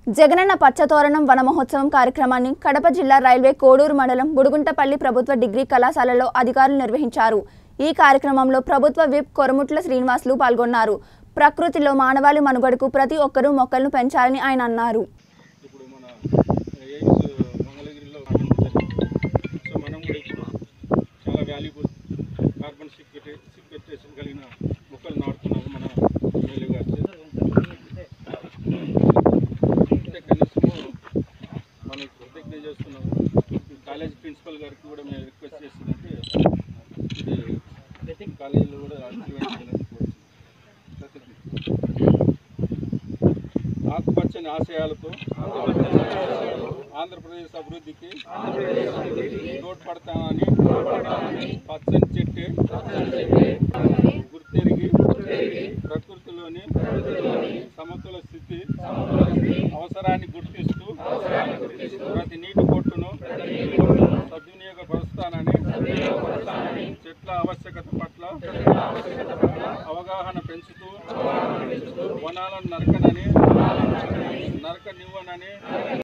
జగనన్న పచ్చతోరణం వన మహోత్సవం కార్యక్రమాన్ని కడప జిల్లా రైల్వే కోడూరు మండలం బుడుగుంటపల్లి ప్రభుత్వ డిగ్రీ కళాశాలలో అధికారులు నిర్వహించారు ఈ కార్యక్రమంలో ప్రభుత్వ విప్ కొరముట్ల శ్రీనివాసులు పాల్గొన్నారు ప్రకృతిలో మానవాళి మనుగడకు ప్రతి ఒక్కరూ మొక్కలను పెంచాలని ఆయన అన్నారు ఇప్పుడు మన ఎయిమ్స్ మంగళగిరిలో జరిగింది సో మనం కూడా ఇప్పుడు చాలా వాల్యుబుల్ కార్బన్ సిక్విటే సిక్విటేషన్ కలిగిన మొక్కలు నాటుతున్నాము మన ఎమ్మెల్యే గారు అంటే కనీసము మనం కృతజ్ఞత చేస్తున్నాము ఈ కాలేజ్ ప్రిన్సిపల్ గారికి కూడా మేము రిక్వెస్ట్ చేస్తుందంటే ఇది కాలేజీలో కూడా ఇంప్లిమెంట్ చేయాలని కోరుతున్నాం ఆకుపచ్చని ఆశయాలతో ఆంధ్రప్రదేశ్ అభివృద్ధికి తోడ్పడతానని పచ్చని చెట్టే గుర్తెరిగి ప్రకృతిలోని సమతుల స్థితి అవసరాన్ని గుర్తిస్తూ ప్రతి నీటి పొట్టును సద్వినియోగపరుస్తానని చెట్ల ఆవశ్యకత పట్ల అవగాహన పెంచుతూ వనాలను నరకనని నరకనివ్వనని